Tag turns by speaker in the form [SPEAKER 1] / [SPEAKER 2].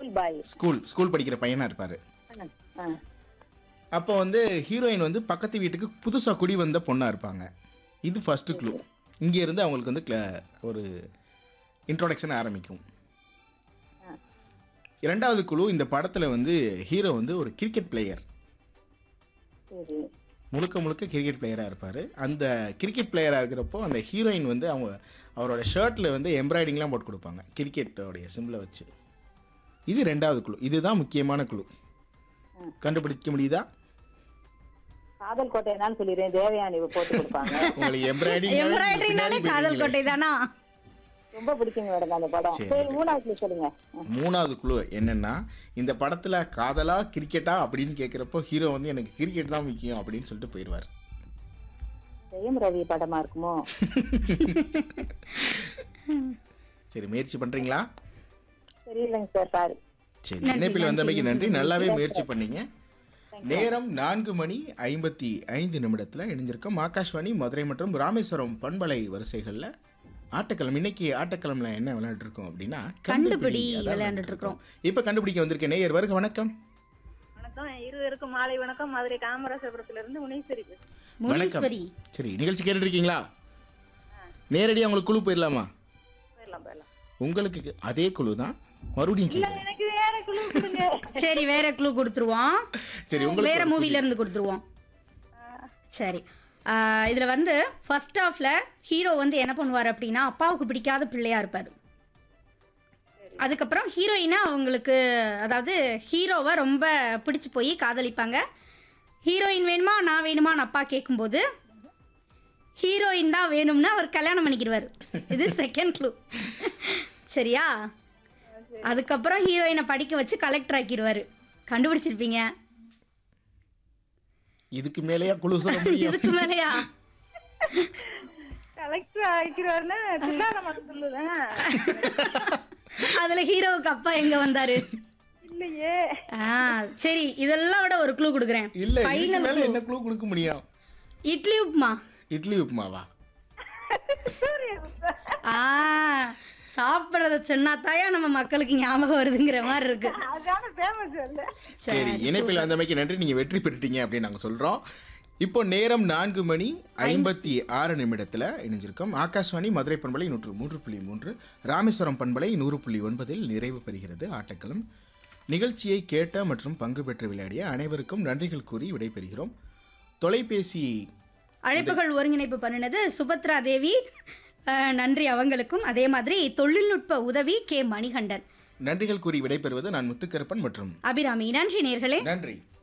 [SPEAKER 1] School boy
[SPEAKER 2] school school படிக்கிற பையனா இருப்பாரு
[SPEAKER 1] ஆ
[SPEAKER 2] அப்போ வந்து ஹீரோயின் வந்து பக்கத்து வீட்டுக்கு புதுசாக குடி வந்த பொண்ணாக இருப்பாங்க இது ஃபஸ்ட்டு க்ளூ இங்கே இருந்து அவங்களுக்கு வந்து cla- ஒரு இன்ட்ரோடக்ஷன் ஆரம்பிக்கும் இரண்டாவது குழு இந்த படத்தில் வந்து ஹீரோ வந்து ஒரு கிரிக்கெட் பிளேயர்
[SPEAKER 1] சரி
[SPEAKER 2] முழுக்க முழுக்க கிரிக்கெட் பிளேயராக இருப்பார் அந்த கிரிக்கெட் பிளேயராக இருக்கிறப்போ அந்த ஹீரோயின் வந்து அவங்க அவரோட ஷர்ட்டில் வந்து எம்ப்ராய்டிங்லாம் போட்டு கொடுப்பாங்க கிரிக்கெட்டோடைய சிம்பிளை வச்சு இது ரெண்டாவது குழு இதுதான் முக்கியமான குழு கண்டுபிடிக்க முடியுதா
[SPEAKER 1] காதல் கோட்டைனாலும் சொல்லிடுறேன் தேவயானி போட்டு கொடுப்பாங்க
[SPEAKER 2] உங்களுக்கு எம்ப்ராய்டிங்
[SPEAKER 3] எம்ப்ராய்டரினாலே காதல் கோட்டை தானா
[SPEAKER 1] ரொம்ப பிடிக்குங்க மேடம் அந்த படம்
[SPEAKER 2] சரி.
[SPEAKER 1] சரி மூணாவது சொல்லுங்க
[SPEAKER 2] மூணாவது குழு என்னன்னா இந்த படத்துல காதலா கிரிக்கெட்டா அப்படின்னு கேட்குறப்போ ஹீரோ வந்து எனக்கு கிரிக்கெட் தான் முக்கியம் அப்படின்னு சொல்லிட்டு போயிடுவார்
[SPEAKER 1] ஜெயம் ரவி படமா இருக்குமோ
[SPEAKER 2] சரி முயற்சி பண்றீங்களா
[SPEAKER 1] தெரியலங்க சார் சாரி
[SPEAKER 2] சரி
[SPEAKER 3] நன்றி,
[SPEAKER 2] இணைப்பில் வந்தமைக்கு
[SPEAKER 3] நன்றி.
[SPEAKER 2] நன்றி நல்லாவே முயற்சி பண்ணீங்க நேரம் நான்கு மணி ஐம்பத்தி ஐந்து நிமிடத்தில் இணைஞ்சிருக்கோம் ஆகாஷ்வாணி மதுரை மற்றும் ராமேஸ்வரம் பண்பலை வரிசைகளில் ஆட்டக்கிழமை இன்னைக்கு ஆட்டக்கிழமைல என்ன விளையாண்டு இருக்கோம் அப்படின்னா
[SPEAKER 3] கண்டுபிடி
[SPEAKER 2] அதான்
[SPEAKER 3] விளையாண்டுட்டு இருக்கோம்.
[SPEAKER 2] இப்போ கண்டுபிடிக்க வந்திருக்க நேயர் வருக வணக்கம்
[SPEAKER 4] வணக்கம் இருவருக்கும் மாலை வணக்கம் மதுரை காமராசபுரத்துல இருந்து முனீஸ்வரி பேசுறேன்.
[SPEAKER 3] முனீஸ்வரி
[SPEAKER 2] சரி நிகழ்ச்சி கேட்டுட்டு இருக்கீங்களா நேரடியாக உங்களுக்கு குழு போயிடலாமா
[SPEAKER 4] போயிடலாம் போயிடலாம்
[SPEAKER 2] உங்களுக்கு அதே குழு தான் மறுபடியும் கேட்குறேன்
[SPEAKER 4] எனக்கு வேற குழு கொடுங்க
[SPEAKER 3] சரி வேற க்ளூ கொடுத்துருவோம்
[SPEAKER 2] சரி உங்களுக்கு
[SPEAKER 3] வேற
[SPEAKER 2] ஒரு
[SPEAKER 3] மூவில இருந்து கொடுத்துருவோம் சரி ஆஹ் இதுல வந்து ஃபர்ஸ்ட் ஹாஃப்ல ஹீரோ வந்து என்ன பண்ணுவார் அப்படின்னா அப்பாவுக்கு பிடிக்காத பிள்ளையா இருப்பார் அதுக்கப்புறம் ஹீரோயினை அவங்களுக்கு அதாவது ஹீரோவை ரொம்ப பிடிச்சு போய் காதலிப்பாங்க ஹீரோயின் வேணுமா நான் வேணுமான்னு அப்பா கேட்கும்போது ஹீரோயின் தான் வேணும்னு அவர் கல்யாணம் பண்ணிக்கிடுவார் இது செகண்ட் க்ளூ சரியா அதுக்கப்புறம் ஹீரோயினை படிக்க வச்சு கலெக்டர் ஆக்கிடுவார் கண்டுபிடிச்சிருப்பீங்க
[SPEAKER 2] இதுக்கு மேலேயா குழு சொல்ல முடியும்
[SPEAKER 3] இதுக்கு மேலையா
[SPEAKER 4] கலெக்டர் ஆகிக்கிறாருன்னு குண்டால மட்டும் சொல்லுதேன்
[SPEAKER 3] அதுல ஹீரோவுக்கு அப்பா எங்க வந்தாரு
[SPEAKER 4] இல்லையே
[SPEAKER 3] ஆ சரி இதெல்லாம் விட ஒரு க்ளூ கொடுக்குறேன்
[SPEAKER 2] இல்ல இதுக்கு
[SPEAKER 3] ஃபைனல்
[SPEAKER 2] மேல என்ன குழு கொடுக்க முடியும்
[SPEAKER 3] இட்லி உப்புமா
[SPEAKER 2] இட்லி உப்புமாவா
[SPEAKER 3] ஆ சாப்பிட்றத சொன்னா தாயா நம்ம மக்களுக்கு ஞாபகம் வருதுங்கிற மாதிரி இருக்கு
[SPEAKER 4] அதான ஃபேமஸ் இல்ல
[SPEAKER 2] சரி இணைப்பில் வந்தமைக்கு நன்றி நீங்க வெற்றி பெற்றுட்டீங்க அப்படின்னு நாங்க சொல்றோம் இப்போ நேரம் நான்கு மணி ஐம்பத்தி ஆறு நிமிடத்தில் இணைஞ்சிருக்கோம் ஆகாஷ்வாணி மதுரை பண்பலை நூற்று மூன்று புள்ளி மூன்று ராமேஸ்வரம் பண்பலை நூறு புள்ளி ஒன்பதில் நிறைவு பெறுகிறது ஆட்டக்களம் நிகழ்ச்சியை கேட்ட மற்றும் பங்கு பெற்று விளையாடிய அனைவருக்கும் நன்றிகள் கூறி விடைபெறுகிறோம் தொலைபேசி
[SPEAKER 3] அழைப்புகள் ஒருங்கிணைப்பு பண்ணினது சுபத்ரா தேவி அஹ், நன்றி அவங்களுக்கும் அதே மாதிரி தொழில்நுட்ப உதவி கே மணிகண்டன்
[SPEAKER 2] நன்றிகள் கூறி விடைபெறுவது நான் முத்துக்கருப்பன் மற்றும்
[SPEAKER 3] அபிராமி நன்றி நேர்களே
[SPEAKER 2] நன்றி